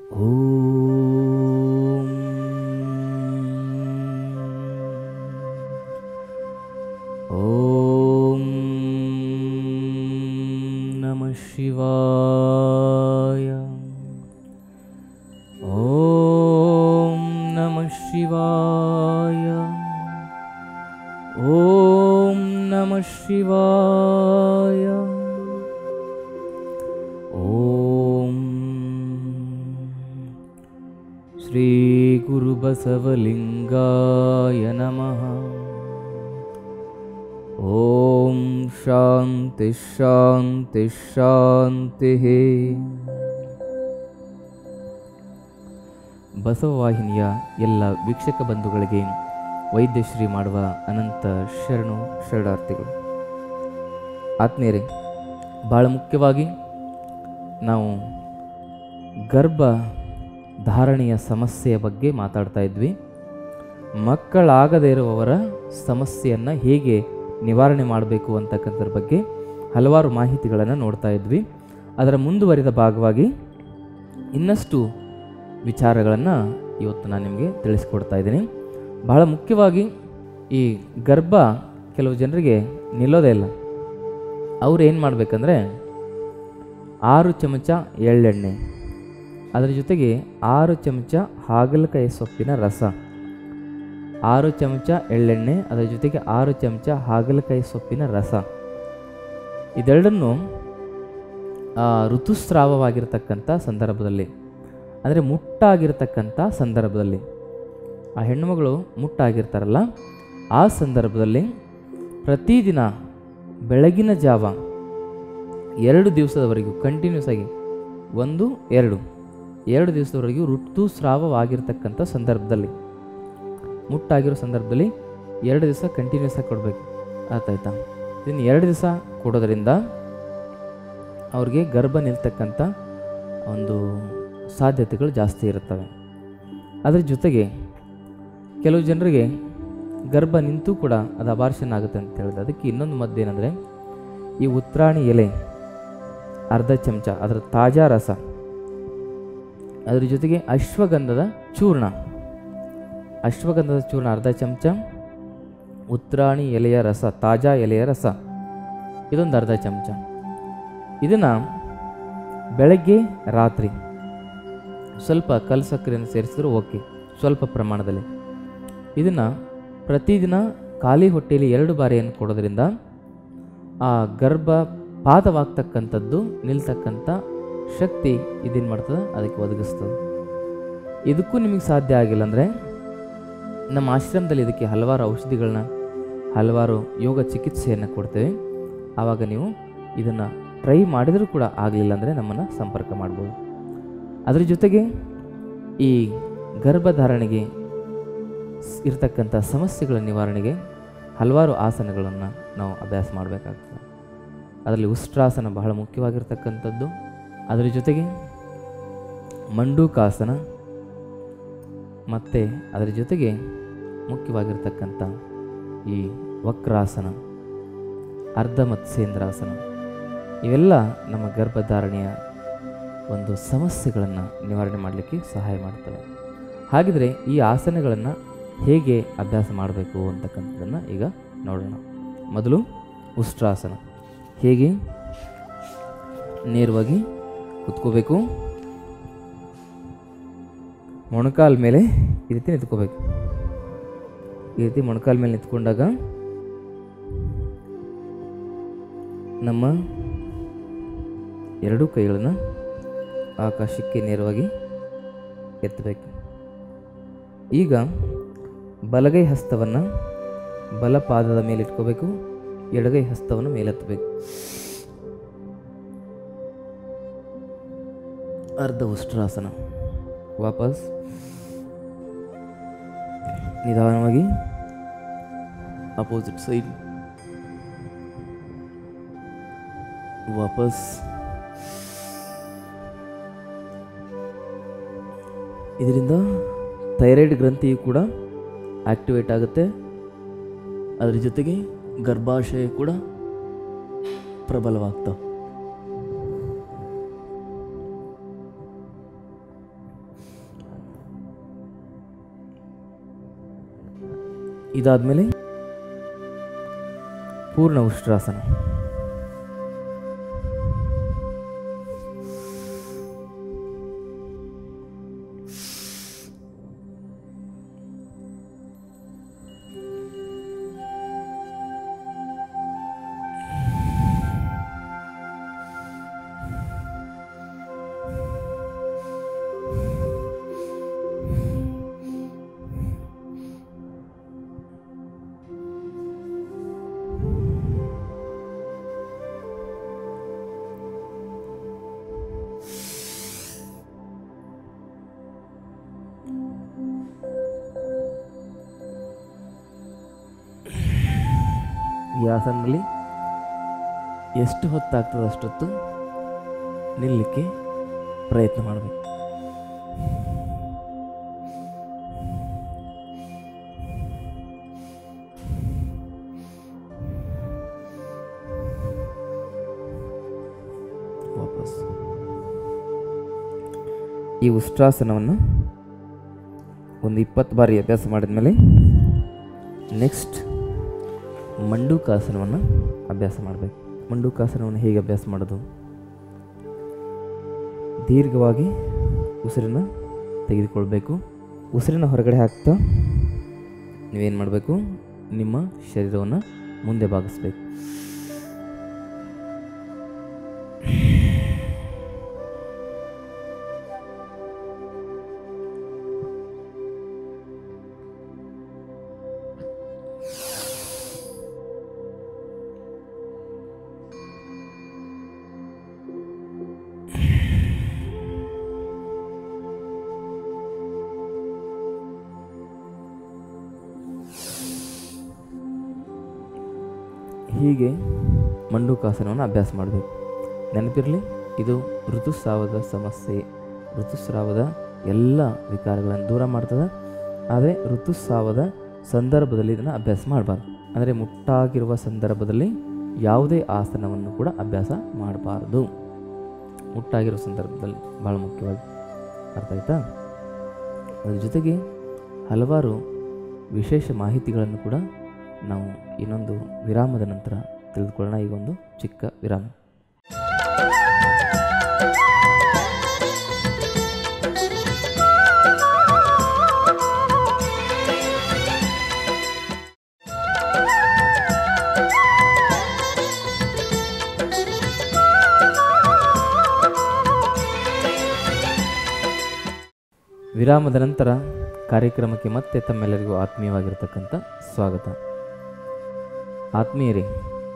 ಓಂ ಓಂ ನಮಃ ಶಿವಾಯ ಓಂ ನಮಃ ಶಿವಾಯ ಓಂ ನಮಃ ಶಿವಾಯ ಓಂ ಶ್ರೀ ಗುರುಬಸವಲಿಂಗಾಯ ನಮಃ ಓಂ ಶಾಂತಿ ಶಾಂತಿ ಶಾಂತಿ ಬಸವವಾಹಿನಿಯ ಎಲ್ಲ ವೀಕ್ಷಕ ಬಂಧುಗಳಿಗೆ ವೈದ್ಯಶ್ರೀ ಮಾಡುವ ಅನಂತ ಶರಣು ಶರಣಾರ್ಥಿಗಳು ಆತ್ಮೀಯರೇ ಭಾಳ ಮುಖ್ಯವಾಗಿ ನಾವು ಗರ್ಭ ಧಾರಣೆಯ ಸಮಸ್ಯೆಯ ಬಗ್ಗೆ ಮಾತಾಡ್ತಾ ಇದ್ವಿ ಮಕ್ಕಳಾಗದೇ ಇರುವವರ ಸಮಸ್ಯೆಯನ್ನು ಹೇಗೆ ನಿವಾರಣೆ ಮಾಡಬೇಕು ಅಂತಕ್ಕಂಥದ್ರ ಬಗ್ಗೆ ಹಲವಾರು ಮಾಹಿತಿಗಳನ್ನು ನೋಡ್ತಾ ಇದ್ವಿ ಅದರ ಮುಂದುವರಿದ ಭಾಗವಾಗಿ ಇನ್ನಷ್ಟು ವಿಚಾರಗಳನ್ನು ಇವತ್ತು ನಾನು ನಿಮಗೆ ತಿಳಿಸ್ಕೊಡ್ತಾ ಇದ್ದೀನಿ ಬಹಳ ಮುಖ್ಯವಾಗಿ ಈ ಗರ್ಭ ಕೆಲವು ಜನರಿಗೆ ನಿಲ್ಲೋದೇ ಇಲ್ಲ ಅವ್ರು ಏನು ಮಾಡಬೇಕಂದ್ರೆ ಆರು ಚಮಚ ಎಳ್ಳೆಣ್ಣೆ ಅದರ ಜೊತೆಗೆ ಆರು ಚಮಚ ಹಾಗಲಕಾಯಿ ಸೊಪ್ಪಿನ ರಸ ಆರು ಚಮಚ ಎಳ್ಳೆಣ್ಣೆ ಅದರ ಜೊತೆಗೆ ಆರು ಚಮಚ ಹಾಗಲಕಾಯಿ ಸೊಪ್ಪಿನ ರಸ ಇದೆರಡನ್ನು ಆ, ಋತುಸ್ರಾವವಾಗಿರ್ತಕ್ಕಂಥ ಸಂದರ್ಭದಲ್ಲಿ ಅಂದರೆ ಮುಟ್ಟಾಗಿರ್ತಕ್ಕಂಥ ಸಂದರ್ಭದಲ್ಲಿ ಆ ಹೆಣ್ಣುಮಗಳು ಮುಟ್ಟಾಗಿರ್ತಾರಲ್ಲ ಆ ಸಂದರ್ಭದಲ್ಲಿ ಪ್ರತಿದಿನ ಬೆಳಗಿನ ಜಾವ ಎರಡು ದಿವಸದವರೆಗೂ ಕಂಟಿನ್ಯೂಸ್ ಆಗಿ ಒಂದು ಎರಡು ಎರಡು ದಿವಸದವರೆಗೂ ಋತುಸ್ರಾವವಾಗಿರ್ತಕ್ಕಂಥ ಸಂದರ್ಭದಲ್ಲಿ ಮುಟ್ಟಾಗಿರೋ ಸಂದರ್ಭದಲ್ಲಿ ಎರಡು ದಿವಸ ಕಂಟಿನ್ಯೂಸ್ ಆಗಿ ಕೊಡಬೇಕು ಆಯ್ತಾಯ್ತಾ ಇದನ್ನು ಎರಡು ದಿವಸ ಕೊಡೋದ್ರಿಂದ ಅವ್ರಿಗೆ ಗರ್ಭ ನಿಲ್ತಕ್ಕಂಥ ಒಂದು ಸಾಧ್ಯತೆಗಳು ಜಾಸ್ತಿ ಇರುತ್ತವೆ ಅದರ ಜೊತೆಗೆ ಕೆಲವು ಜನರಿಗೆ ಗರ್ಭ ನಿಂತು ಕೂಡ ಅದು ಅಬಾರ್ಷನ್ ಆಗುತ್ತೆ ಅಂತ ಹೇಳಿದ್ರೆ ಅದಕ್ಕೆ ಇನ್ನೊಂದು ಮದ್ದು ಏನಂದರೆ ಈ ಉತ್ರಾಣಿ ಎಲೆ ಅರ್ಧ ಚಮಚ ಅದರ ತಾಜಾ ರಸ ಅದರ ಜೊತೆಗೆ ಅಶ್ವಗಂಧದ ಚೂರ್ಣ ಅಶ್ವಗಂಧದ ಚೂರ್ಣ ಅರ್ಧ ಚಮಚ ಉತ್ರಾಣಿ ಎಲೆಯ ರಸ ತಾಜಾ ಎಲೆಯ ರಸ ಇದೊಂದು ಅರ್ಧ ಚಮಚ ಇದನ್ನು ಬೆಳಗ್ಗೆ ರಾತ್ರಿ ಸ್ವಲ್ಪ ಕಲ್ಲು ಸಕ್ಕರೆಯನ್ನು ಸೇರಿಸಿದ್ರು ಓಕೆ ಸ್ವಲ್ಪ ಪ್ರಮಾಣದಲ್ಲಿ ಇದನ್ನು ಪ್ರತಿದಿನ ಖಾಲಿ ಹೊಟ್ಟೆಯಲ್ಲಿ ಎರಡು ಬಾರಿಯನ್ನು ಕೊಡೋದ್ರಿಂದ ಆ ಗರ್ಭ ಪಾದವಾಗ್ತಕ್ಕಂಥದ್ದು ನಿಲ್ತಕ್ಕಂಥ ಶಕ್ತಿ ಇದೇನು ಮಾಡ್ತದೆ ಅದಕ್ಕೆ ಒದಗಿಸ್ತದೆ ಇದಕ್ಕೂ ನಿಮಗೆ ಸಾಧ್ಯ ಆಗಿಲ್ಲ ಅಂದರೆ ನಮ್ಮ ಆಶ್ರಮದಲ್ಲಿ ಇದಕ್ಕೆ ಹಲವಾರು ಔಷಧಿಗಳನ್ನ ಹಲವಾರು ಯೋಗ ಚಿಕಿತ್ಸೆಯನ್ನು ಕೊಡ್ತೇವೆ ಆವಾಗ ನೀವು ಇದನ್ನು ಟ್ರೈ ಮಾಡಿದರೂ ಕೂಡ ಆಗಲಿಲ್ಲ ಅಂದರೆ ನಮ್ಮನ್ನು ಸಂಪರ್ಕ ಮಾಡ್ಬೋದು ಅದರ ಜೊತೆಗೆ ಈ ಗರ್ಭಧಾರಣೆಗೆ ಸ್- ಇರ್ತಕ್ಕಂಥ ಸಮಸ್ಯೆಗಳ ನಿವಾರಣೆಗೆ ಹಲವಾರು ಆಸನಗಳನ್ನು ನಾವು ಅಭ್ಯಾಸ ಮಾಡಬೇಕಾಗ್ತದೆ ಅದರಲ್ಲಿ ಉಷ್ಟ್ರಾಸನ ಬಹಳ ಮುಖ್ಯವಾಗಿರ್ತಕ್ಕಂಥದ್ದು ಅದರ ಜೊತೆಗೆ ಮಂಡೂಕಾಸನ ಮತ್ತು ಅದರ ಜೊತೆಗೆ ಮುಖ್ಯವಾಗಿರ್ತಕ್ಕಂಥ ಈ ವಕ್ರಾಸನ ಅರ್ಧ ಮತ್ಸ್ಯೇಂದ್ರಾಸನ ಇವೆಲ್ಲ ನಮ್ಮ ಗರ್ಭಧಾರಣೆಯ ಒಂದು ಸಮಸ್ಯೆಗಳನ್ನು ನಿವಾರಣೆ ಮಾಡಲಿಕ್ಕೆ ಸಹಾಯ ಮಾಡ್ತವೆ ಹಾಗಿದ್ರೆ ಈ ಆಸನಗಳನ್ನು ಹೇಗೆ ಅಭ್ಯಾಸ ಮಾಡಬೇಕು ಅಂತಕ್ಕಂಥದ್ದನ್ನು ಈಗ ನೋಡೋಣ ಮೊದಲು ಉಷ್ಟ್ರಾಸನ ಹೇಗೆ ನೇರವಾಗಿ ಕುತ್ಕೋಬೇಕು ಮೊಣಕಾಲ ಮೇಲೆ ಈ ರೀತಿ ನಿಂತ್ಕೋಬೇಕು ಈ ರೀತಿ ಮೊಣಕಾಲ ಮೇಲೆ ನಿಂತ್ಕೊಂಡಾಗ ನಮ್ಮ ಎರಡೂ ಕೈಗಳನ್ನು ಆಕಾಶಕ್ಕೆ ನೇರವಾಗಿ ಎತ್ತಬೇಕು ಈಗ ಬಲಗೈ ಹಸ್ತವನ್ನು ಬಲಪಾದದ ಮೇಲೆ ಇಟ್ಕೋಬೇಕು ಎಡಗೈ ಹಸ್ತವನ್ನು ಮೇಲೆತ್ತಬೇಕು ಅರ್ಧ ಉಷ್ಟ್ರಾಸನ ವಾಪಸ್ ನಿಧಾನವಾಗಿ ಅಪೋಸಿಟ್ ಸೈಡ್ ವಾಪಸ್ ಇದರಿಂದ ಥೈರಾಯ್ಡ್ ಗ್ರಂಥಿಯು ಕೂಡ ಆಕ್ಟಿವೇಟ್ ಆಗುತ್ತೆ ಅದರ ಜೊತೆಗೆ ಗರ್ಭಾಶಯ ಕೂಡ ಪ್ರಬಲವಾಗ್ತಾವೆ ಇದಾದಮೇಲೆ ಪೂರ್ಣ ಉಷ್ಟ್ರಾಸನ ಈ ಆಸನದಲ್ಲಿ ಎಷ್ಟು ಹೊತ್ತಾಗ್ತದೆ ಅಷ್ಟೊತ್ತು ನಿಲ್ಲಕ್ಕೆ ಪ್ರಯತ್ನ ಮಾಡಬೇಕು ವಾಪಸ್ ಈ ಉಷ್ಟ್ರಾಸನವನ್ನು ಒಂದು ಇಪ್ಪತ್ತು ಬಾರಿ ಅಭ್ಯಾಸ ಮಾಡಿದ್ಮೇಲೆ ನೆಕ್ಸ್ಟ್ ಮಂಡೂಕಾಸನವನ್ನು ಅಭ್ಯಾಸ ಮಾಡಬೇಕು ಮಂಡೂಕಾಸನವನ್ನು ಹೇಗೆ ಅಭ್ಯಾಸ ಮಾಡೋದು ದೀರ್ಘವಾಗಿ ಉಸಿರನ್ನು ತೆಗೆದುಕೊಳ್ಬೇಕು ಉಸಿರನ್ನ ಹೊರಗಡೆ ಹಾಕ್ತಾ ನೀವೇನು ಮಾಡಬೇಕು ನಿಮ್ಮ ಶರೀರವನ್ನು ಮುಂದೆ ಬಾಗಿಸ್ಬೇಕು ಹೀಗೆ ಮಂಡೂಕಾಸನವನ್ನು ಅಭ್ಯಾಸ ಮಾಡಬೇಕು ನೆನಪಿರಲಿ ಇದು ಋತುಸ್ರಾವದ ಸಮಸ್ಯೆ ಋತುಸ್ರಾವದ ಎಲ್ಲ ವಿಕಾರಗಳನ್ನು ದೂರ ಮಾಡ್ತದೆ ಆದರೆ ಋತುಸ್ರಾವದ ಸಂದರ್ಭದಲ್ಲಿ ಇದನ್ನು ಅಭ್ಯಾಸ ಮಾಡಬಾರ್ದು ಅಂದರೆ ಮುಟ್ಟಾಗಿರುವ ಸಂದರ್ಭದಲ್ಲಿ ಯಾವುದೇ ಆಸನವನ್ನು ಕೂಡ ಅಭ್ಯಾಸ ಮಾಡಬಾರ್ದು ಮುಟ್ಟಾಗಿರೋ ಸಂದರ್ಭದಲ್ಲಿ ಭಾಳ ಮುಖ್ಯವಾಗಿ ಅರ್ಥ ಆಯ್ತಾ ಅದ್ರ ಜೊತೆಗೆ ಹಲವಾರು ವಿಶೇಷ ಮಾಹಿತಿಗಳನ್ನು ಕೂಡ ನಾವು ಇನ್ನೊಂದು ವಿರಾಮದ ನಂತರ ತಿಳಿದುಕೊಳ್ಳೋಣ ಈಗ ಒಂದು ಚಿಕ್ಕ ವಿರಾಮ ವಿರಾಮದ ನಂತರ ಕಾರ್ಯಕ್ರಮಕ್ಕೆ ಮತ್ತೆ ತಮ್ಮೆಲ್ಲರಿಗೂ ಆತ್ಮೀಯವಾಗಿರ್ತಕ್ಕಂಥ ಸ್ವಾಗತ ಆತ್ಮೀಯರೇ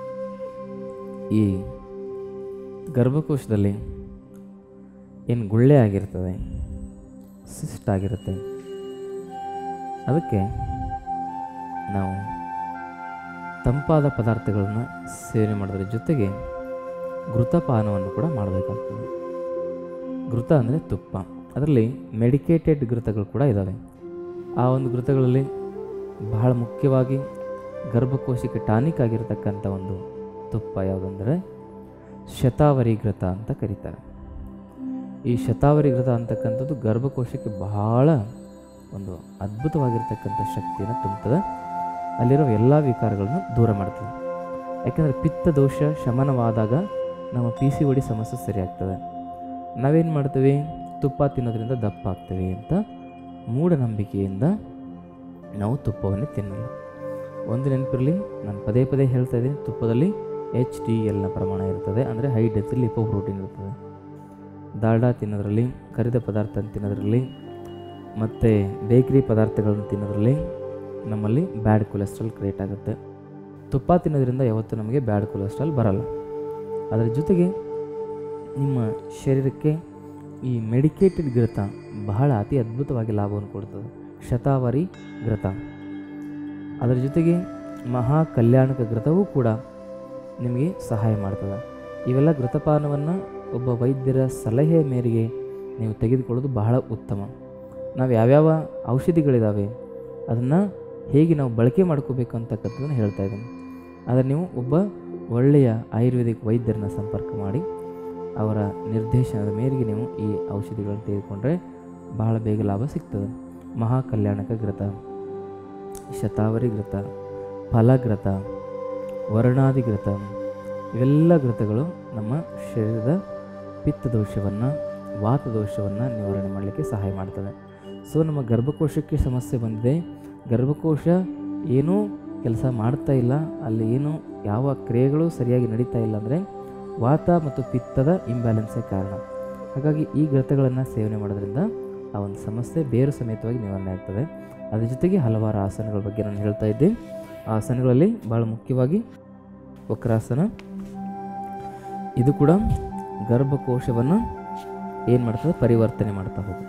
ಈ ಗರ್ಭಕೋಶದಲ್ಲಿ ಏನು ಗುಳ್ಳೆ ಆಗಿರ್ತದೆ ಸಿಸ್ಟ್ ಆಗಿರುತ್ತೆ ಅದಕ್ಕೆ ನಾವು ತಂಪಾದ ಪದಾರ್ಥಗಳನ್ನು ಸೇವನೆ ಮಾಡೋದ್ರ ಜೊತೆಗೆ ಘೃತಪಾನವನ್ನು ಕೂಡ ಮಾಡಬೇಕಾಗ್ತದೆ ಘೃತ ಅಂದರೆ ತುಪ್ಪ ಅದರಲ್ಲಿ ಮೆಡಿಕೇಟೆಡ್ ಘೃತಗಳು ಕೂಡ ಇದ್ದಾವೆ ಆ ಒಂದು ಘೃತಗಳಲ್ಲಿ ಬಹಳ ಮುಖ್ಯವಾಗಿ ಗರ್ಭಕೋಶಕ್ಕೆ ಟಾನಿಕ್ ಆಗಿರತಕ್ಕಂಥ ಒಂದು ತುಪ್ಪ ಯಾವುದಂದರೆ ಶತಾವರಿ ಘೃತ ಅಂತ ಕರೀತಾರೆ ಈ ಶತಾವರಿ ಘೃತ ಅಂತಕ್ಕಂಥದ್ದು ಗರ್ಭಕೋಶಕ್ಕೆ ಬಹಳ ಒಂದು ಅದ್ಭುತವಾಗಿರ್ತಕ್ಕಂಥ ಶಕ್ತಿಯನ್ನು ತುಂಬುತ್ತದೆ ಅಲ್ಲಿರೋ ಎಲ್ಲ ವಿಕಾರಗಳನ್ನು ದೂರ ಮಾಡ್ತದೆ ಯಾಕೆಂದರೆ ಪಿತ್ತ ದೋಷ ಶಮನವಾದಾಗ ನಮ್ಮ ಪಿ ಸಿ ಒಡಿ ಸಮಸ್ಯೆ ಸರಿಯಾಗ್ತದೆ ನಾವೇನು ಮಾಡ್ತೀವಿ ತುಪ್ಪ ತಿನ್ನೋದ್ರಿಂದ ದಪ್ಪ ಆಗ್ತೇವೆ ಅಂತ ಮೂಢನಂಬಿಕೆಯಿಂದ ನಾವು ತುಪ್ಪವನ್ನು ತಿನ್ನಲ್ಲ ಒಂದು ನೆನಪಿರಲಿ ನಾನು ಪದೇ ಪದೇ ಹೇಳ್ತಾ ಇದ್ದೀನಿ ತುಪ್ಪದಲ್ಲಿ ಎಚ್ ಡಿ ಎಲ್ನ ಪ್ರಮಾಣ ಇರ್ತದೆ ಅಂದರೆ ಹೈ ಡೆತ್ ಲಿಪೋ ಪ್ರೋಟೀನ್ ಇರ್ತದೆ ದಾಲ್ಡಾ ತಿನ್ನೋದ್ರಲ್ಲಿ ಕರಿದ ಪದಾರ್ಥ ತಿನ್ನೋದ್ರಲ್ಲಿ ಮತ್ತು ಬೇಕರಿ ಪದಾರ್ಥಗಳನ್ನು ತಿನ್ನೋದ್ರಲ್ಲಿ ನಮ್ಮಲ್ಲಿ ಬ್ಯಾಡ್ ಕೊಲೆಸ್ಟ್ರಾಲ್ ಕ್ರಿಯೇಟ್ ಆಗುತ್ತೆ ತುಪ್ಪ ತಿನ್ನೋದ್ರಿಂದ ಯಾವತ್ತೂ ನಮಗೆ ಬ್ಯಾಡ್ ಕೊಲೆಸ್ಟ್ರಾಲ್ ಬರಲ್ಲ ಅದರ ಜೊತೆಗೆ ನಿಮ್ಮ ಶರೀರಕ್ಕೆ ಈ ಮೆಡಿಕೇಟೆಡ್ ಘೃತ ಬಹಳ ಅತಿ ಅದ್ಭುತವಾಗಿ ಲಾಭವನ್ನು ಕೊಡ್ತದೆ ಶತಾವರಿ ಘೃತ ಅದರ ಜೊತೆಗೆ ಮಹಾ ಕಲ್ಯಾಣಕ ಘೃತವೂ ಕೂಡ ನಿಮಗೆ ಸಹಾಯ ಮಾಡ್ತದೆ ಇವೆಲ್ಲ ಘೃತಪಾನವನ್ನು ಒಬ್ಬ ವೈದ್ಯರ ಸಲಹೆ ಮೇರೆಗೆ ನೀವು ತೆಗೆದುಕೊಳ್ಳೋದು ಬಹಳ ಉತ್ತಮ ನಾವು ಯಾವ್ಯಾವ ಔಷಧಿಗಳಿದ್ದಾವೆ ಅದನ್ನು ಹೇಗೆ ನಾವು ಬಳಕೆ ಮಾಡ್ಕೋಬೇಕು ಅಂತಕ್ಕಂಥದ್ದನ್ನು ಹೇಳ್ತಾ ಇದ್ದೀನಿ ಆದರೆ ನೀವು ಒಬ್ಬ ಒಳ್ಳೆಯ ಆಯುರ್ವೇದಿಕ್ ವೈದ್ಯರನ್ನ ಸಂಪರ್ಕ ಮಾಡಿ ಅವರ ನಿರ್ದೇಶನದ ಮೇರೆಗೆ ನೀವು ಈ ಔಷಧಿಗಳನ್ನು ತೆಗೆದುಕೊಂಡ್ರೆ ಬಹಳ ಬೇಗ ಲಾಭ ಸಿಗ್ತದೆ ಮಹಾ ಕಲ್ಯಾಣಕ ಘೃತ ಶತಾವರಿ ಘೃತ ಫಲಘೃತ ವರ್ಣಾದಿ ಘೃತ ಇವೆಲ್ಲ ಘೃತಗಳು ನಮ್ಮ ಶರೀರದ ಪಿತ್ತ ದೋಷವನ್ನು ವಾತ ದೋಷವನ್ನು ನಿವಾರಣೆ ಮಾಡಲಿಕ್ಕೆ ಸಹಾಯ ಮಾಡ್ತವೆ ಸೊ ನಮ್ಮ ಗರ್ಭಕೋಶಕ್ಕೆ ಸಮಸ್ಯೆ ಬಂದಿದೆ ಗರ್ಭಕೋಶ ಏನೂ ಕೆಲಸ ಮಾಡ್ತಾ ಇಲ್ಲ ಅಲ್ಲಿ ಏನು ಯಾವ ಕ್ರಿಯೆಗಳು ಸರಿಯಾಗಿ ನಡೀತಾ ಇಲ್ಲ ಅಂದರೆ ವಾತ ಮತ್ತು ಪಿತ್ತದ ಇಂಬ್ಯಾಲೆನ್ಸೇ ಕಾರಣ ಹಾಗಾಗಿ ಈ ಗ್ರಥಗಳನ್ನು ಸೇವನೆ ಮಾಡೋದ್ರಿಂದ ಆ ಒಂದು ಸಮಸ್ಯೆ ಬೇರು ಸಮೇತವಾಗಿ ನಿವಾರಣೆ ಆಗ್ತದೆ ಅದ್ರ ಜೊತೆಗೆ ಹಲವಾರು ಆಸನಗಳ ಬಗ್ಗೆ ನಾನು ಹೇಳ್ತಾ ಇದ್ದೆ ಆ ಆಸನಗಳಲ್ಲಿ ಭಾಳ ಮುಖ್ಯವಾಗಿ ವಕ್ರಾಸನ ಇದು ಕೂಡ ಗರ್ಭಕೋಶವನ್ನು ಏನು ಮಾಡ್ತದೆ ಪರಿವರ್ತನೆ ಮಾಡ್ತಾ ಹೋಗುತ್ತೆ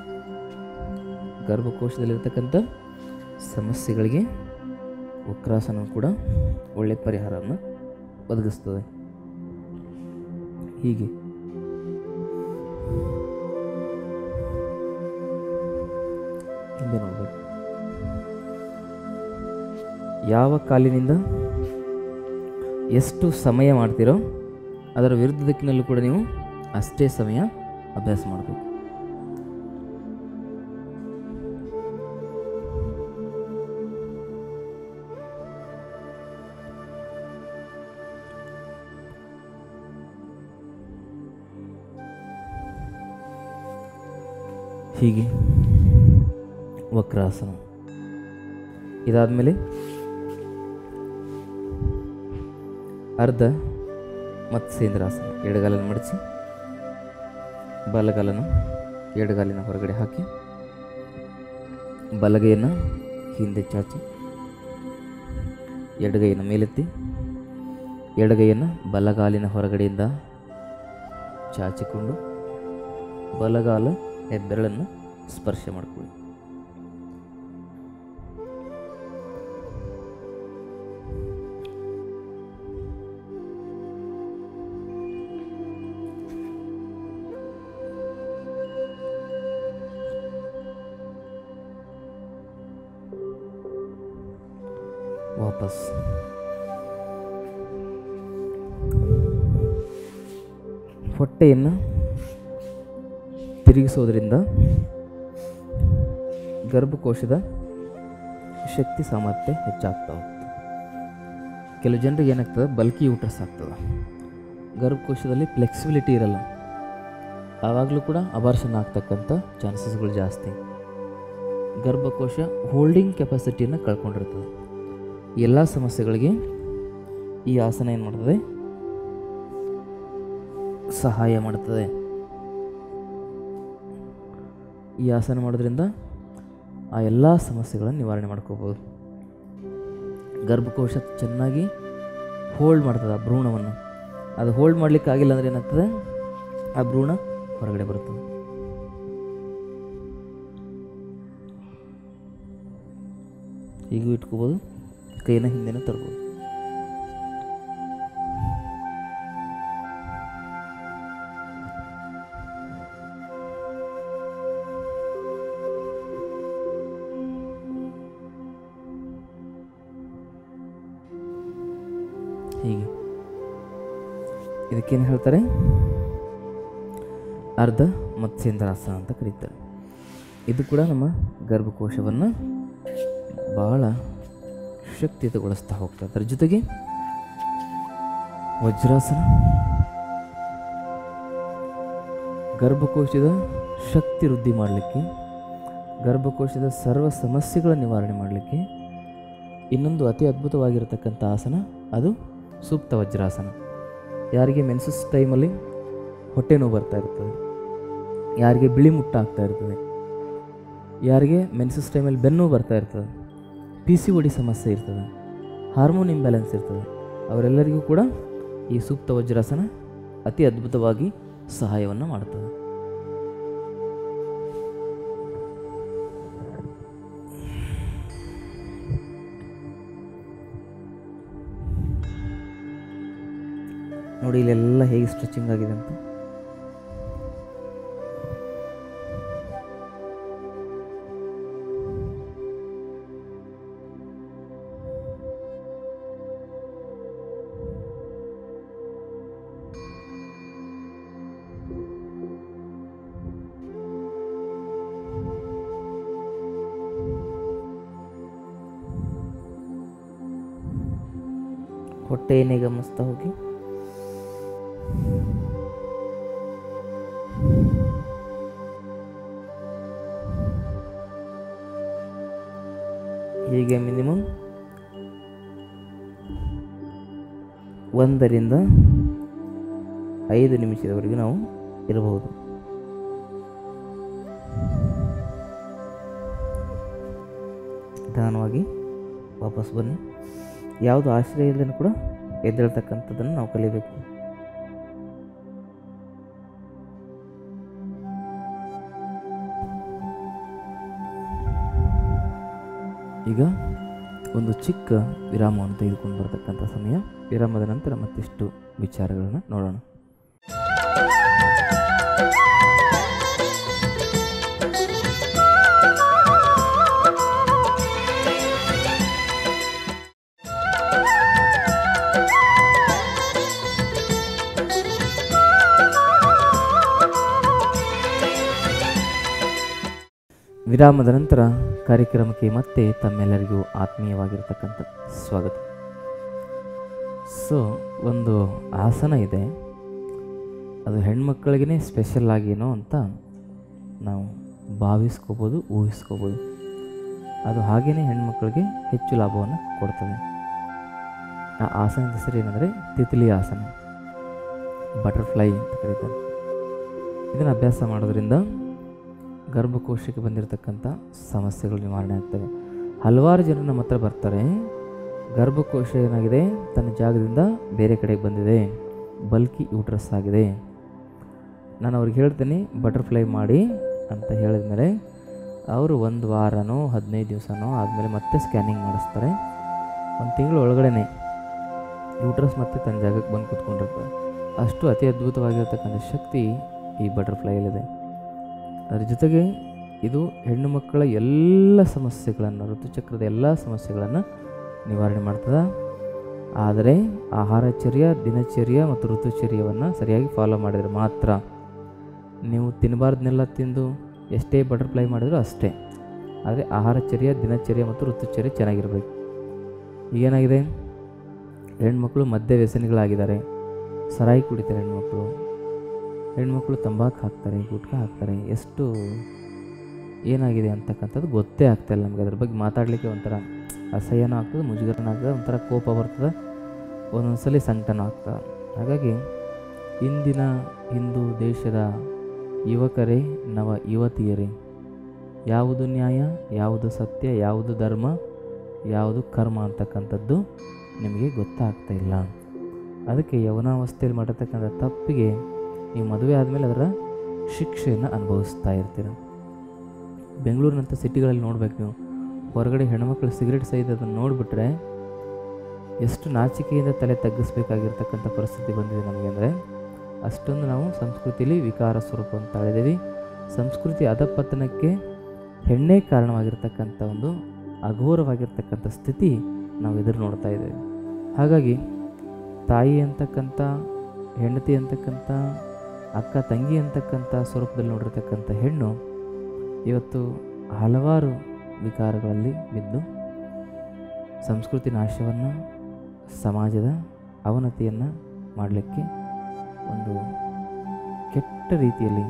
ಗರ್ಭಕೋಶದಲ್ಲಿರ್ತಕ್ಕಂಥ ಸಮಸ್ಯೆಗಳಿಗೆ ವಕ್ರಾಸನ ಕೂಡ ಒಳ್ಳೆಯ ಪರಿಹಾರವನ್ನು ಒದಗಿಸ್ತದೆ ಹೀಗೆ ಹಿಂದೆ ನೋಡಬೇಕು ಯಾವ ಕಾಲಿನಿಂದ ಎಷ್ಟು ಸಮಯ ಮಾಡ್ತೀರೋ ಅದರ ವಿರುದ್ಧ ದಿಕ್ಕಿನಲ್ಲೂ ಕೂಡ ನೀವು ಅಷ್ಟೇ ಸಮಯ ಅಭ್ಯಾಸ ಮಾಡಬೇಕು ಹೀಗೆ ವಕ್ರಾಸನ ಇದಾದಮೇಲೆ ಅರ್ಧ ಮತ್ಸ್ಯೇಂದ್ರಾಸನ ಎಡಗಾಲನ್ನು ಮಡಚಿ ಬಲಗಾಲನ್ನು ಎಡಗಾಲಿನ ಹೊರಗಡೆ ಹಾಕಿ ಬಲಗೈಯನ್ನು ಹಿಂದೆ ಚಾಚಿ ಎಡಗೈಯನ್ನು ಮೇಲೆತ್ತಿ ಎಡಗೈಯನ್ನು ಬಲಗಾಲಿನ ಹೊರಗಡೆಯಿಂದ ಚಾಚಿಕೊಂಡು ಬಲಗಾಲ ಹೆಬ್ಬೆರಳನ್ನು ಸ್ಪರ್ಶ ಮಾಡಿಕೊಳ್ಳಿ ವಾಪಸ್ ಹೊಟ್ಟೆಯನ್ನು ತಿರುಗಿಸೋದ್ರಿಂದ ಗರ್ಭಕೋಶದ ಶಕ್ತಿ ಸಾಮರ್ಥ್ಯ ಹೆಚ್ಚಾಗ್ತಾ ಹೋಗ್ತದೆ ಕೆಲವು ಜನರಿಗೆ ಏನಾಗ್ತದೆ ಬಲ್ಕಿ ಯೂಟ್ರಸ್ ಆಗ್ತದೆ ಗರ್ಭಕೋಶದಲ್ಲಿ ಫ್ಲೆಕ್ಸಿಬಿಲಿಟಿ ಇರಲ್ಲ ಆವಾಗಲೂ ಕೂಡ ಅಬಾರ್ಷನ್ ಆಗ್ತಕ್ಕಂಥ ಚಾನ್ಸಸ್ಗಳು ಜಾಸ್ತಿ ಗರ್ಭಕೋಶ ಹೋಲ್ಡಿಂಗ್ ಕೆಪಾಸಿಟಿಯನ್ನು ಕಳ್ಕೊಂಡಿರ್ತದೆ ಎಲ್ಲ ಸಮಸ್ಯೆಗಳಿಗೆ ಈ ಆಸನ ಏನು ಮಾಡ್ತದೆ ಸಹಾಯ ಮಾಡ್ತದೆ ಈ ಆಸನ ಮಾಡೋದ್ರಿಂದ ಆ ಎಲ್ಲ ಸಮಸ್ಯೆಗಳನ್ನು ನಿವಾರಣೆ ಮಾಡ್ಕೋಬೋದು ಗರ್ಭಕೋಶ ಚೆನ್ನಾಗಿ ಹೋಲ್ಡ್ ಮಾಡ್ತದೆ ಆ ಭ್ರೂಣವನ್ನು ಅದು ಹೋಲ್ಡ್ ಮಾಡಲಿಕ್ಕೆ ಆಗಿಲ್ಲ ಅಂದರೆ ಏನಾಗ್ತದೆ ಆ ಭ್ರೂಣ ಹೊರಗಡೆ ಬರ್ತದೆ ಹೀಗೂ ಇಟ್ಕೋಬೋದು ಕೈನ ಹಿಂದೆನೂ ತರ್ಬೋದು ಹೀಗೆ ಇದಕ್ಕೇನು ಹೇಳ್ತಾರೆ ಅರ್ಧ ಮತ್ಸ್ಯೇಂದ್ರಾಸನ ಅಂತ ಕರೀತಾರೆ ಇದು ಕೂಡ ನಮ್ಮ ಗರ್ಭಕೋಶವನ್ನು ಭಾಳ ಶಕ್ತಿಯುತಗೊಳಿಸ್ತಾ ಹೋಗ್ತದೆ ಅದರ ಜೊತೆಗೆ ವಜ್ರಾಸನ ಗರ್ಭಕೋಶದ ಶಕ್ತಿ ವೃದ್ಧಿ ಮಾಡಲಿಕ್ಕೆ ಗರ್ಭಕೋಶದ ಸರ್ವ ಸಮಸ್ಯೆಗಳ ನಿವಾರಣೆ ಮಾಡಲಿಕ್ಕೆ ಇನ್ನೊಂದು ಅತಿ ಅದ್ಭುತವಾಗಿರತಕ್ಕಂಥ ಆಸನ ಅದು ಸೂಕ್ತ ವಜ್ರಾಸನ ಯಾರಿಗೆ ಮೆನ್ಸಸ್ ಟೈಮಲ್ಲಿ ಹೊಟ್ಟೆ ನೋವು ಬರ್ತಾ ಇರ್ತದೆ ಯಾರಿಗೆ ಬಿಳಿ ಮುಟ್ಟ ಆಗ್ತಾ ಇರ್ತದೆ ಯಾರಿಗೆ ಮೆನ್ಸಸ್ ಟೈಮಲ್ಲಿ ಬೆನ್ನು ಬರ್ತಾ ಇರ್ತದೆ ಪಿ ಸಿ ಒಡಿ ಸಮಸ್ಯೆ ಇರ್ತದೆ ಹಾರ್ಮೋನ್ ಇಂಬ್ಯಾಲೆನ್ಸ್ ಇರ್ತದೆ ಅವರೆಲ್ಲರಿಗೂ ಕೂಡ ಈ ಸೂಕ್ತ ವಜ್ರಾಸನ ಅತಿ ಅದ್ಭುತವಾಗಿ ಸಹಾಯವನ್ನು ಮಾಡ್ತದೆ ನೋಡಿ ಇಲ್ಲೆಲ್ಲ ಹೇಗೆ ಸ್ಟ್ರೆಚಿಂಗ್ ಆಗಿದೆ ಅಂತ ಹೊಟ್ಟೆಯನ್ನೇ ಗಮನಿಸ್ತಾ ಹೋಗಿ ಹೀಗೆ ಮಿನಿಮಮ್ ಒಂದರಿಂದ ಐದು ನಿಮಿಷದವರೆಗೂ ನಾವು ಇರಬಹುದು ನಿಧಾನವಾಗಿ ವಾಪಸ್ ಬನ್ನಿ ಯಾವುದು ಆಶ್ರಯ ಇಲ್ಲದೇ ಕೂಡ ಎದ್ದೇಳ್ತಕ್ಕಂಥದ್ದನ್ನು ನಾವು ಕಲಿಬೇಕು ಈಗ ಒಂದು ಚಿಕ್ಕ ವಿರಾಮವನ್ನು ತೆಗೆದುಕೊಂಡು ಬರತಕ್ಕಂಥ ಸಮಯ ವಿರಾಮದ ನಂತರ ಮತ್ತಿಷ್ಟು ವಿಚಾರಗಳನ್ನು ನೋಡೋಣ ವಿರಾಮದ ನಂತರ ಕಾರ್ಯಕ್ರಮಕ್ಕೆ ಮತ್ತೆ ತಮ್ಮೆಲ್ಲರಿಗೂ ಆತ್ಮೀಯವಾಗಿರ್ತಕ್ಕಂಥ ಸ್ವಾಗತ ಸೊ ಒಂದು ಆಸನ ಇದೆ ಅದು ಹೆಣ್ಮಕ್ಳಿಗೇ ಸ್ಪೆಷಲ್ ಆಗೇನೋ ಅಂತ ನಾವು ಭಾವಿಸ್ಕೋಬೋದು ಊಹಿಸ್ಕೋಬೋದು ಅದು ಹಾಗೇ ಹೆಣ್ಮಕ್ಳಿಗೆ ಹೆಚ್ಚು ಲಾಭವನ್ನು ಕೊಡ್ತದೆ ಆ ಆಸನದ ಹೆಸರು ಏನಂದರೆ ತಿತ್ಲಿ ಆಸನ ಬಟರ್ಫ್ಲೈ ಅಂತ ಕರೀತಾರೆ ಇದನ್ನು ಅಭ್ಯಾಸ ಮಾಡೋದ್ರಿಂದ ಗರ್ಭಕೋಶಕ್ಕೆ ಬಂದಿರತಕ್ಕಂಥ ಸಮಸ್ಯೆಗಳು ನಿವಾರಣೆ ಆಗ್ತವೆ ಹಲವಾರು ಜನ ನಮ್ಮ ಹತ್ರ ಬರ್ತಾರೆ ಗರ್ಭಕೋಶ ಏನಾಗಿದೆ ತನ್ನ ಜಾಗದಿಂದ ಬೇರೆ ಕಡೆಗೆ ಬಂದಿದೆ ಬಲ್ಕಿ ಯೂಟ್ರಸ್ ಆಗಿದೆ ನಾನು ಅವ್ರಿಗೆ ಹೇಳ್ತೀನಿ ಬಟರ್ಫ್ಲೈ ಮಾಡಿ ಅಂತ ಹೇಳಿದ ಮೇಲೆ ಅವರು ಒಂದು ವಾರನೋ ಹದಿನೈದು ದಿವಸನೋ ಆದಮೇಲೆ ಮತ್ತೆ ಸ್ಕ್ಯಾನಿಂಗ್ ಮಾಡಿಸ್ತಾರೆ ಒಂದು ತಿಂಗಳ ಒಳಗಡೆ ಯೂಟ್ರಸ್ ಮತ್ತೆ ತನ್ನ ಜಾಗಕ್ಕೆ ಬಂದು ಕೂತ್ಕೊಂಡಿರ್ತಾರೆ ಅಷ್ಟು ಅತಿ ಅದ್ಭುತವಾಗಿರ್ತಕ್ಕಂಥ ಶಕ್ತಿ ಈ ಬಟರ್ಫ್ಲೈಯಲ್ಲಿದೆ ಅದರ ಜೊತೆಗೆ ಇದು ಹೆಣ್ಣು ಮಕ್ಕಳ ಎಲ್ಲ ಸಮಸ್ಯೆಗಳನ್ನು ಋತುಚಕ್ರದ ಎಲ್ಲ ಸಮಸ್ಯೆಗಳನ್ನು ನಿವಾರಣೆ ಮಾಡ್ತದೆ ಆದರೆ ಆಹಾರಚರ್ಯ ದಿನಚರ್ಯ ಮತ್ತು ಋತುಚರ್ಯವನ್ನು ಸರಿಯಾಗಿ ಫಾಲೋ ಮಾಡಿದರೆ ಮಾತ್ರ ನೀವು ತಿನ್ನಬಾರ್ದನ್ನೆಲ್ಲ ತಿಂದು ಎಷ್ಟೇ ಬಟರ್ಫ್ಲೈ ಮಾಡಿದರೂ ಅಷ್ಟೇ ಆದರೆ ಆಹಾರಚರ್ಯ ದಿನಚರ್ಯ ಮತ್ತು ಋತುಚರ್ಯ ಚೆನ್ನಾಗಿರಬೇಕು ಈಗೇನಾಗಿದೆ ಹೆಣ್ಮಕ್ಳು ಮದ್ಯ ವ್ಯಸನಿಗಳಾಗಿದ್ದಾರೆ ಸರಾಯಿ ಕುಡಿತಾರೆ ಹೆಣ್ಮಕ್ಳು ಹೆಣ್ಮಕ್ಳು ತಂಬಾಕು ಹಾಕ್ತಾರೆ ಗುಟ್ಕಾ ಹಾಕ್ತಾರೆ ಎಷ್ಟು ಏನಾಗಿದೆ ಅಂತಕ್ಕಂಥದ್ದು ಗೊತ್ತೇ ಆಗ್ತಾಯಿಲ್ಲ ನಮಗೆ ಅದ್ರ ಬಗ್ಗೆ ಮಾತಾಡಲಿಕ್ಕೆ ಒಂಥರ ಅಸಹ್ಯನೂ ಆಗ್ತದೆ ಮುಜುಗರನೂ ಆಗ್ತದೆ ಒಂಥರ ಕೋಪ ಬರ್ತದೆ ಒಂದೊಂದ್ಸಲಿ ಸಂಕಟನೂ ಆಗ್ತದೆ ಹಾಗಾಗಿ ಇಂದಿನ ಹಿಂದೂ ದೇಶದ ಯುವಕರೇ ನವ ಯುವತಿಯರೇ ಯಾವುದು ನ್ಯಾಯ ಯಾವುದು ಸತ್ಯ ಯಾವುದು ಧರ್ಮ ಯಾವುದು ಕರ್ಮ ಅಂತಕ್ಕಂಥದ್ದು ನಿಮಗೆ ಗೊತ್ತಾಗ್ತಾ ಇಲ್ಲ ಅದಕ್ಕೆ ಯವನಾವಸ್ಥೆಯಲ್ಲಿ ಮಾಡಿರ್ತಕ್ಕಂಥ ತಪ್ಪಿಗೆ ನೀವು ಮದುವೆ ಆದಮೇಲೆ ಅದರ ಶಿಕ್ಷೆಯನ್ನು ಅನುಭವಿಸ್ತಾ ಇರ್ತೀರ ಬೆಂಗಳೂರಿನಂಥ ಸಿಟಿಗಳಲ್ಲಿ ನೋಡ್ಬೇಕು ನೀವು ಹೊರಗಡೆ ಹೆಣ್ಮಕ್ಳು ಸಿಗರೇಟ್ ಸಹಿತ ಅದನ್ನು ನೋಡಿಬಿಟ್ರೆ ಎಷ್ಟು ನಾಚಿಕೆಯಿಂದ ತಲೆ ತಗ್ಗಿಸ್ಬೇಕಾಗಿರ್ತಕ್ಕಂಥ ಪರಿಸ್ಥಿತಿ ಬಂದಿದೆ ನಮಗೆ ಅಂದರೆ ಅಷ್ಟೊಂದು ನಾವು ಸಂಸ್ಕೃತಿಲಿ ವಿಕಾರ ಸ್ವರೂಪ ಅಂತ ತಾಳಿದ್ದೀವಿ ಸಂಸ್ಕೃತಿ ಅಧಪತನಕ್ಕೆ ಹೆಣ್ಣೇ ಕಾರಣವಾಗಿರ್ತಕ್ಕಂಥ ಒಂದು ಅಘೋರವಾಗಿರ್ತಕ್ಕಂಥ ಸ್ಥಿತಿ ನಾವು ಎದುರು ನೋಡ್ತಾ ಇದ್ದೇವೆ ಹಾಗಾಗಿ ತಾಯಿ ಅಂತಕ್ಕಂಥ ಹೆಂಡತಿ ಅಂತಕ್ಕಂಥ ಅಕ್ಕ ತಂಗಿ ಅಂತಕ್ಕಂಥ ಸ್ವರೂಪದಲ್ಲಿ ನೋಡಿರ್ತಕ್ಕಂಥ ಹೆಣ್ಣು ಇವತ್ತು ಹಲವಾರು ವಿಕಾರಗಳಲ್ಲಿ ಬಿದ್ದು ಸಂಸ್ಕೃತಿ ನಾಶವನ್ನು ಸಮಾಜದ ಅವನತಿಯನ್ನು ಮಾಡಲಿಕ್ಕೆ ಒಂದು ಕೆಟ್ಟ ರೀತಿಯಲ್ಲಿ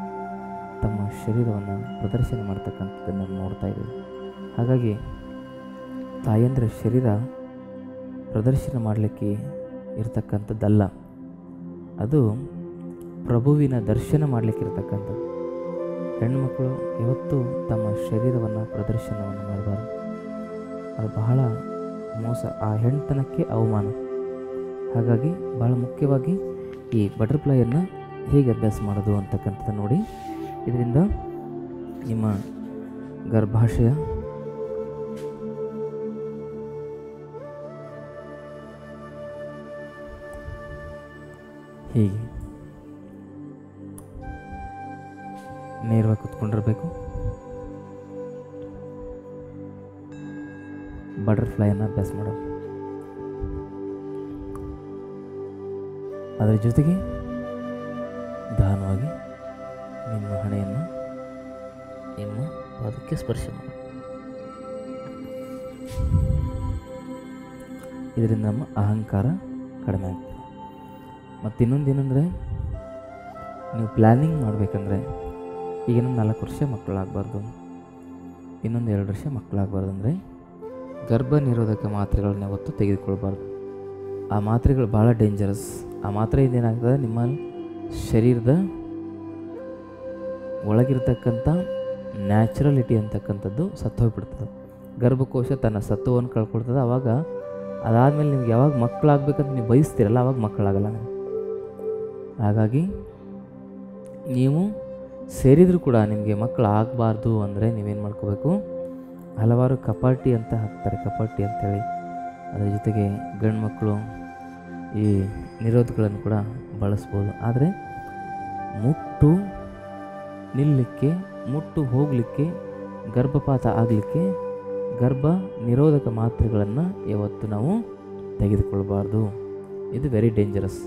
ತಮ್ಮ ಶರೀರವನ್ನು ಪ್ರದರ್ಶನ ಮಾಡ್ತಕ್ಕಂಥದ್ದನ್ನು ನಾವು ನೋಡ್ತಾ ಇದ್ದೀವಿ ಹಾಗಾಗಿ ತಾಯಂದ್ರ ಶರೀರ ಪ್ರದರ್ಶನ ಮಾಡಲಿಕ್ಕೆ ಇರ್ತಕ್ಕಂಥದ್ದಲ್ಲ ಅದು ಪ್ರಭುವಿನ ದರ್ಶನ ಮಾಡಲಿಕ್ಕೆ ಇರ್ತಕ್ಕಂಥದ್ದು ಹೆಣ್ಣುಮಕ್ಕಳು ಇವತ್ತು ತಮ್ಮ ಶರೀರವನ್ನು ಪ್ರದರ್ಶನವನ್ನು ಮಾಡಬಾರ್ದು ಅದು ಬಹಳ ಮೋಸ ಆ ಹೆಣ್ತನಕ್ಕೆ ಅವಮಾನ ಹಾಗಾಗಿ ಭಾಳ ಮುಖ್ಯವಾಗಿ ಈ ಬಟರ್ಫ್ಲೈಯನ್ನು ಹೇಗೆ ಅಭ್ಯಾಸ ಮಾಡೋದು ಅಂತಕ್ಕಂಥದ್ದು ನೋಡಿ ಇದರಿಂದ ನಿಮ್ಮ ಗರ್ಭಾಶಯ ಹೀಗೆ ನೇರವಾಗಿ ಕುತ್ಕೊಂಡಿರಬೇಕು ಬಟರ್ಫ್ಲೈಯನ್ನು ಅಭ್ಯಾಸ ಮಾಡೋದು ಅದರ ಜೊತೆಗೆ ನಿಧಾನವಾಗಿ ನಿಮ್ಮ ಹಣೆಯನ್ನು ನಿಮ್ಮ ಪಾದಕ್ಕೆ ಸ್ಪರ್ಶ ಮಾಡಿ ಇದರಿಂದ ನಮ್ಮ ಅಹಂಕಾರ ಕಡಿಮೆ ಆಗ್ತದೆ ಮತ್ತು ಇನ್ನೊಂದು ಏನಂದರೆ ನೀವು ಪ್ಲ್ಯಾನಿಂಗ್ ಮಾಡಬೇಕಂದ್ರೆ ಈಗ ಇನ್ನೊಂದು ನಾಲ್ಕು ವರ್ಷ ಮಕ್ಕಳಾಗಬಾರ್ದು ಇನ್ನೊಂದು ಎರಡು ವರ್ಷ ಮಕ್ಕಳಾಗಬಾರ್ದು ಅಂದರೆ ಗರ್ಭ ನಿರೋಧಕ ಮಾತ್ರೆಗಳನ್ನ ಯಾವತ್ತೂ ತೆಗೆದುಕೊಳ್ಬಾರ್ದು ಆ ಮಾತ್ರೆಗಳು ಭಾಳ ಡೇಂಜರಸ್ ಆ ಮಾತ್ರೆಯಿಂದ ಏನಾಗ್ತದೆ ನಿಮ್ಮ ಶರೀರದ ಒಳಗಿರ್ತಕ್ಕಂಥ ನ್ಯಾಚುರಲಿಟಿ ಅಂತಕ್ಕಂಥದ್ದು ಸತ್ತೋಗ್ಬಿಡ್ತದೆ ಗರ್ಭಕೋಶ ತನ್ನ ಸತ್ವವನ್ನು ಕಳ್ಕೊಳ್ತದೆ ಆವಾಗ ಅದಾದಮೇಲೆ ನಿಮ್ಗೆ ಯಾವಾಗ ಮಕ್ಕಳಾಗಬೇಕಂತ ನೀವು ಬಯಸ್ತೀರಲ್ಲ ಆವಾಗ ಮಕ್ಕಳಾಗಲ್ಲ ನೀವು ಹಾಗಾಗಿ ನೀವು ಸೇರಿದರೂ ಕೂಡ ನಿಮಗೆ ಮಕ್ಕಳು ಆಗಬಾರ್ದು ಅಂದರೆ ನೀವೇನು ಮಾಡ್ಕೋಬೇಕು ಹಲವಾರು ಕಪಾಟಿ ಅಂತ ಹಾಕ್ತಾರೆ ಕಪಾಟಿ ಅಂತೇಳಿ ಅದರ ಜೊತೆಗೆ ಗಂಡು ಮಕ್ಕಳು ಈ ನಿರೋಧಗಳನ್ನು ಕೂಡ ಬಳಸ್ಬೋದು ಆದರೆ ಮುಟ್ಟು ನಿಲ್ಲಲಿಕ್ಕೆ ಮುಟ್ಟು ಹೋಗಲಿಕ್ಕೆ ಗರ್ಭಪಾತ ಆಗಲಿಕ್ಕೆ ಗರ್ಭ ನಿರೋಧಕ ಮಾತ್ರೆಗಳನ್ನು ಯಾವತ್ತು ನಾವು ತೆಗೆದುಕೊಳ್ಬಾರ್ದು ಇದು ವೆರಿ ಡೇಂಜರಸ್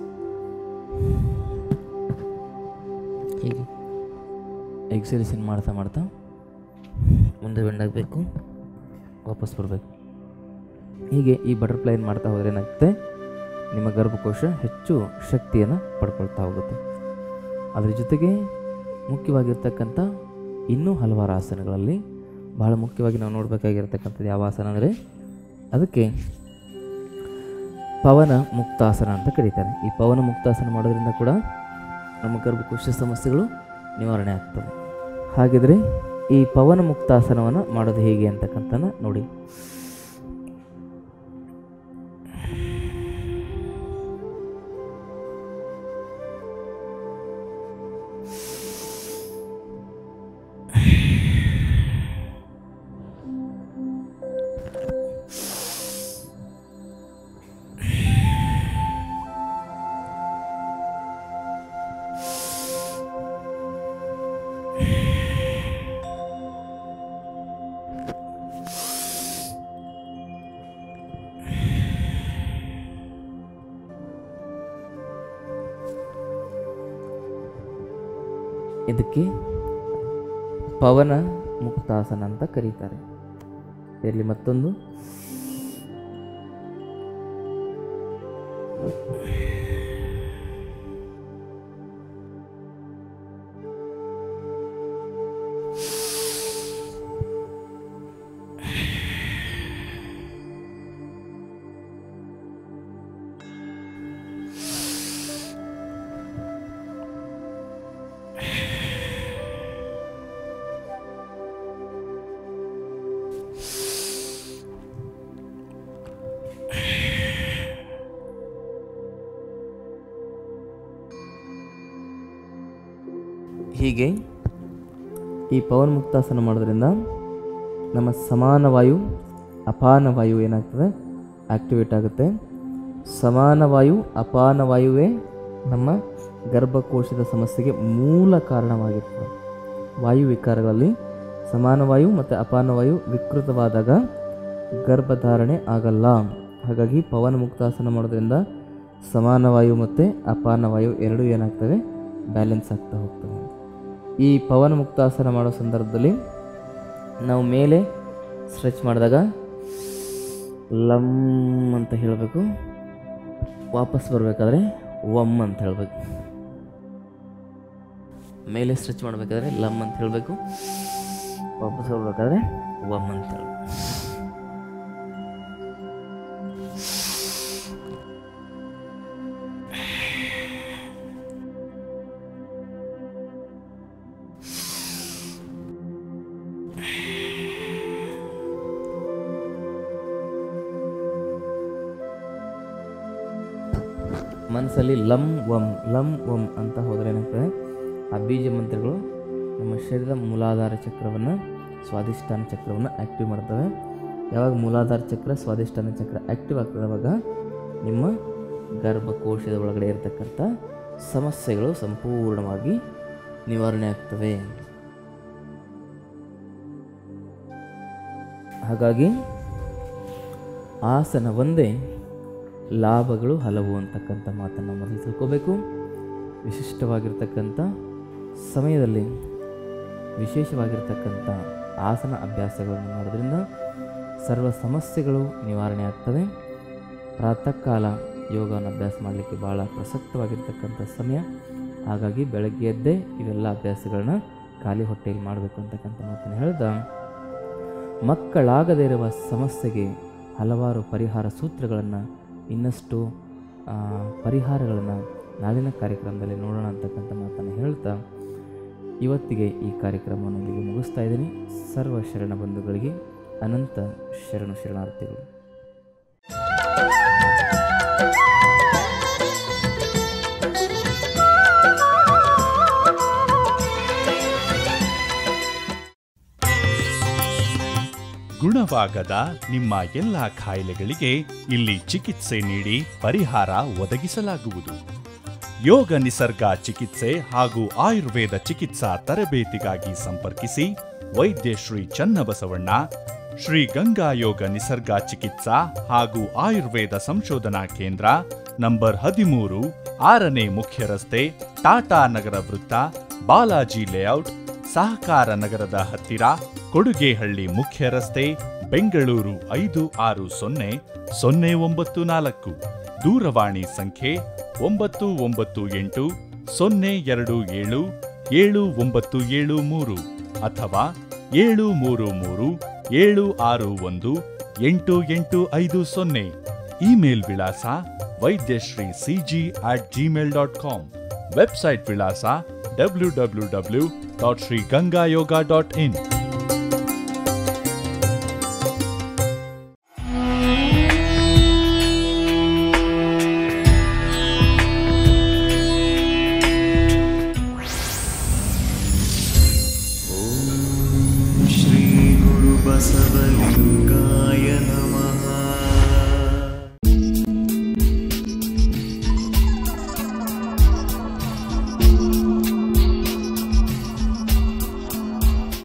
ಹೀಗೆ ಎಕ್ಸರ್ಸೈಸ್ ಮಾಡ್ತಾ ಮಾಡ್ತಾ ಮುಂದೆ ಬೆಂಡಾಗಬೇಕು ವಾಪಸ್ ಬರಬೇಕು ಹೀಗೆ ಈ ಬಟರ್ಫ್ಲೈನ್ ಮಾಡ್ತಾ ಹೋದರೆ ಏನಾಗುತ್ತೆ ನಿಮ್ಮ ಗರ್ಭಕೋಶ ಹೆಚ್ಚು ಶಕ್ತಿಯನ್ನು ಪಡ್ಕೊಳ್ತಾ ಹೋಗುತ್ತೆ ಅದರ ಜೊತೆಗೆ ಮುಖ್ಯವಾಗಿರ್ತಕ್ಕಂಥ ಇನ್ನೂ ಹಲವಾರು ಆಸನಗಳಲ್ಲಿ ಬಹಳ ಮುಖ್ಯವಾಗಿ ನಾವು ನೋಡಬೇಕಾಗಿರ್ತಕ್ಕಂಥದ್ದು ಯಾವ ಆಸನ ಅಂದರೆ ಅದಕ್ಕೆ ಪವನ ಮುಕ್ತಾಸನ ಅಂತ ಕರೀತಾರೆ ಈ ಪವನ ಮುಕ್ತಾಸನ ಮಾಡೋದ್ರಿಂದ ಕೂಡ ನಮ್ಮ ಗರ್ಭಕೋಶ ಸಮಸ್ಯೆಗಳು ನಿವಾರಣೆ ಆಗ್ತವೆ ಹಾಗಿದ್ರೆ ಈ ಪವನ ಮುಕ್ತಾಸನವನ್ನು ಮಾಡೋದು ಹೇಗೆ ಅಂತಕ್ಕಂಥನ ನೋಡಿ ಇದಕ್ಕೆ ಪವನ ಮುಕ್ತಾಸನ ಅಂತ ಕರೀತಾರೆ ಇದರಲ್ಲಿ ಮತ್ತೊಂದು ಹೀಗೆ ಈ ಪವನ ಮುಕ್ತಾಸನ ಮಾಡೋದ್ರಿಂದ ನಮ್ಮ ಸಮಾನ ವಾಯು ಅಪಾನ ವಾಯು ಏನಾಗ್ತದೆ ಆಕ್ಟಿವೇಟ್ ಆಗುತ್ತೆ ಸಮಾನ ವಾಯು ಅಪಾನ ವಾಯುವೇ ನಮ್ಮ ಗರ್ಭಕೋಶದ ಸಮಸ್ಯೆಗೆ ಮೂಲ ಕಾರಣವಾಗಿರ್ತದೆ ವಾಯು ವಿಕಾರಗಳಲ್ಲಿ ಸಮಾನ ವಾಯು ಮತ್ತು ಅಪಾನ ವಾಯು ವಿಕೃತವಾದಾಗ ಗರ್ಭಧಾರಣೆ ಆಗಲ್ಲ ಹಾಗಾಗಿ ಪವನ ಮುಕ್ತಾಸನ ಮಾಡೋದ್ರಿಂದ ಸಮಾನ ವಾಯು ಮತ್ತು ಅಪಾನ ವಾಯು ಎರಡೂ ಏನಾಗ್ತವೆ ಬ್ಯಾಲೆನ್ಸ್ ಆಗ್ತಾ ಹೋಗ್ತವೆ ಈ ಪವನ ಮುಕ್ತಾಸನ ಮಾಡೋ ಸಂದರ್ಭದಲ್ಲಿ ನಾವು ಮೇಲೆ ಸ್ಟ್ರೆಚ್ ಮಾಡಿದಾಗ ಲಮ್ ಅಂತ ಹೇಳಬೇಕು ವಾಪಸ್ ಬರಬೇಕಾದ್ರೆ ಒಮ್ ಅಂತ ಹೇಳಬೇಕು ಮೇಲೆ ಸ್ಟ್ರೆಚ್ ಮಾಡಬೇಕಾದ್ರೆ ಲಮ್ ಅಂತ ಹೇಳಬೇಕು ವಾಪಸ್ ಬರಬೇಕಾದ್ರೆ ಒಮ್ ಅಂತ ಹೇಳಬೇಕು ಮನಸ್ಸಲ್ಲಿ ಲಂ ವಂ ಲಂ ವಂ ಅಂತ ಹೋದರೆ ಏನಾಗ್ತದೆ ಆ ಬೀಜ ಮಂತ್ರಗಳು ನಮ್ಮ ಶರೀರದ ಮೂಲಾಧಾರ ಚಕ್ರವನ್ನು ಸ್ವಾದಿಷ್ಠಾನ ಚಕ್ರವನ್ನು ಆ್ಯಕ್ಟಿವ್ ಮಾಡ್ತವೆ ಯಾವಾಗ ಮೂಲಾಧಾರ ಚಕ್ರ ಸ್ವಾದಿಷ್ಠಾನ ಚಕ್ರ ಆ್ಯಕ್ಟಿವ್ ಆಗ್ತದೆ ಅವಾಗ ನಿಮ್ಮ ಗರ್ಭಕೋಶದ ಒಳಗಡೆ ಇರತಕ್ಕಂಥ ಸಮಸ್ಯೆಗಳು ಸಂಪೂರ್ಣವಾಗಿ ನಿವಾರಣೆ ಆಗ್ತವೆ ಹಾಗಾಗಿ ಆಸನ ಒಂದೇ ಲಾಭಗಳು ಹಲವು ಅಂತಕ್ಕಂಥ ಮಾತನ್ನು ಮೊದಲು ತಿಳ್ಕೋಬೇಕು ವಿಶಿಷ್ಟವಾಗಿರ್ತಕ್ಕಂಥ ಸಮಯದಲ್ಲಿ ವಿಶೇಷವಾಗಿರ್ತಕ್ಕಂಥ ಆಸನ ಅಭ್ಯಾಸಗಳನ್ನು ಮಾಡೋದ್ರಿಂದ ಸರ್ವ ಸಮಸ್ಯೆಗಳು ನಿವಾರಣೆ ಆಗ್ತವೆ ಪ್ರಾತಃ ಕಾಲ ಯೋಗವನ್ನು ಅಭ್ಯಾಸ ಮಾಡಲಿಕ್ಕೆ ಭಾಳ ಪ್ರಸಕ್ತವಾಗಿರ್ತಕ್ಕಂಥ ಸಮಯ ಹಾಗಾಗಿ ಬೆಳಗ್ಗೆ ಎದ್ದೇ ಇವೆಲ್ಲ ಅಭ್ಯಾಸಗಳನ್ನ ಖಾಲಿ ಹೊಟ್ಟೆಯಲ್ಲಿ ಮಾಡಬೇಕು ಅಂತಕ್ಕಂಥ ಮಾತನ್ನು ಹೇಳ್ದ ಮಕ್ಕಳಾಗದೇ ಇರುವ ಸಮಸ್ಯೆಗೆ ಹಲವಾರು ಪರಿಹಾರ ಸೂತ್ರಗಳನ್ನು ಇನ್ನಷ್ಟು ಆ, ಪರಿಹಾರಗಳನ್ನು ನಾಳಿನ ಕಾರ್ಯಕ್ರಮದಲ್ಲಿ ನೋಡೋಣ ಅಂತಕ್ಕಂಥ ಮಾತನ್ನು ಹೇಳ್ತಾ ಇವತ್ತಿಗೆ ಈ ಕಾರ್ಯಕ್ರಮವನ್ನು ಇಲ್ಲಿಗೆ ಮುಗಿಸ್ತಾ ಇದ್ದೀನಿ ಸರ್ವ ಶರಣ ಬಂಧುಗಳಿಗೆ ಅನಂತ ಶರಣು ಶರಣಾರ್ಥಿಗಳು ಗುಣವಾಗದ ನಿಮ್ಮ ಎಲ್ಲ ಕಾಯಿಲೆಗಳಿಗೆ ಇಲ್ಲಿ ಚಿಕಿತ್ಸೆ ನೀಡಿ ಪರಿಹಾರ ಒದಗಿಸಲಾಗುವುದು ಯೋಗ ನಿಸರ್ಗ ಚಿಕಿತ್ಸೆ ಹಾಗೂ ಆಯುರ್ವೇದ ಚಿಕಿತ್ಸಾ ತರಬೇತಿಗಾಗಿ ಸಂಪರ್ಕಿಸಿ ವೈದ್ಯ ಶ್ರೀ ಚನ್ನಬಸವಣ್ಣ ಶ್ರೀ ಗಂಗಾ ಯೋಗ ನಿಸರ್ಗ ಚಿಕಿತ್ಸಾ ಹಾಗೂ ಆಯುರ್ವೇದ ಸಂಶೋಧನಾ ಕೇಂದ್ರ ನಂಬರ್ ಹದಿಮೂರು ಆರನೇ ಮುಖ್ಯ ರಸ್ತೆ ಟಾಟಾ ನಗರ ವೃತ್ತ ಬಾಲಾಜಿ ಲೇಔಟ್ ಸಹಕಾರ ನಗರದ ಹತ್ತಿರ ಕೊಡುಗೆಹಳ್ಳಿ ಮುಖ್ಯ ರಸ್ತೆ ಬೆಂಗಳೂರು ಐದು ಆರು ಸೊನ್ನೆ ಸೊನ್ನೆ ಒಂಬತ್ತು ನಾಲ್ಕು ದೂರವಾಣಿ ಸಂಖ್ಯೆ ಒಂಬತ್ತು ಒಂಬತ್ತು ಎಂಟು ಸೊನ್ನೆ ಎರಡು ಏಳು ಏಳು ಒಂಬತ್ತು ಏಳು ಮೂರು ಅಥವಾ ಏಳು ಮೂರು ಮೂರು ಏಳು ಆರು ಒಂದು ಎಂಟು ಎಂಟು ಐದು ಸೊನ್ನೆ ಇಮೇಲ್ ವಿಳಾಸ Vaidyashri CG at Gmail dot com website ವಿಳಾಸ W W W dot Shri Ganga Yoga dot in श्रीगुरुबसवलिङ्गाय नमः